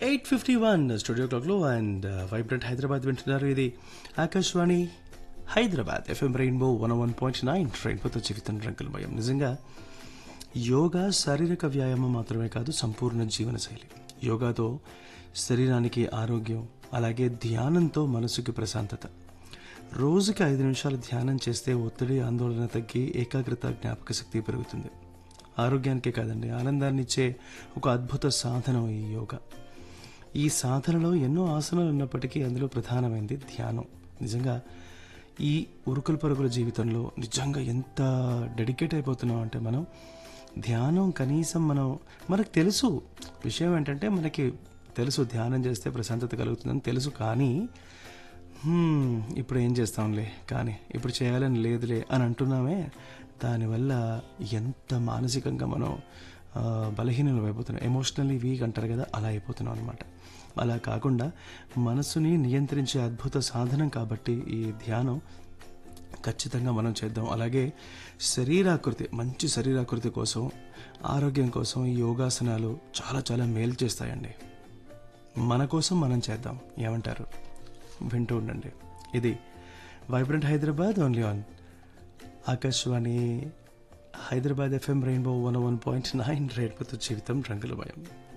eight fifty one studio క్లాక్లో and vibrant Hyderabad వింటున్నారు ఇది Akashvani Hyderabad FM rainbow one one point nine రెయిన్బోతో జీవితం రంగులమయం నిజంగా యోగా శారీరక వ్యాయామం మాత్రమే కాదు సంపూర్ణ జీవనశైలి యోగాతో శరీరానికి ఆరోగ్యం అలాగే ధ్యానంతో మనసుకి ప్రశాంతత రోజుకి ఐదు నిమిషాలు ధ్యానం చేస్తే ఒత్తిడి ఆందోళన తగ్గి ఏకాగ్రత జ్ఞాపక శక్తి పెరుగుతుంది ఆరోగ్యానికే కాదండి ఆనందాన్ని ఇచ్చే ఒక అద్భుత సాధనం ఈ యోగా ఈ సాధనలో ఎన్నో ఆసనాలు ఉన్నప్పటికీ అందులో ప్రధానమైనది ధ్యానం నిజంగా ఈ ఉరుకుల పరుగుల జీవితంలో నిజంగా ఎంత డెడికేట్ అయిపోతున్నాం అంటే మనం ధ్యానం కనీసం మనం మనకు తెలుసు విషయం ఏంటంటే మనకి తెలుసు ధ్యానం చేస్తే ప్రశాంతత కలుగుతుందని తెలుసు కానీ "హ్మ్, ఇప్పుడు ఏం చేస్తాంలే కానీ ఇప్పుడు చేయాలని లేదులే అని అంటున్నామే దానివల్ల ఎంత మానసికంగా మనం ఆ, బలహీనలు అయిపోతున్నాం ఎమోషనల్లీ వీక్ అంటారు కదా అలా అయిపోతున్నాం అనమాట అలా కాకుండా మనసుని నియంత్రించే అద్భుత సాధనం కాబట్టి ఈ ధ్యానం ఖచ్చితంగా మనం చేద్దాం అలాగే శరీరాకృతి మంచి శరీరాకృతి కోసం ఆరోగ్యం కోసం ఈ యోగాసనాలు చాలా చాలా మేలు చేస్తాయండి మన కోసం మనం చేద్దాం ఏమంటారు వింటూ ఉండండి ఇది vibrant Hyderabad only on Akashvani Hyderabad FM rainbow one one point nine రేట్పతో జీవితం రంగులమయం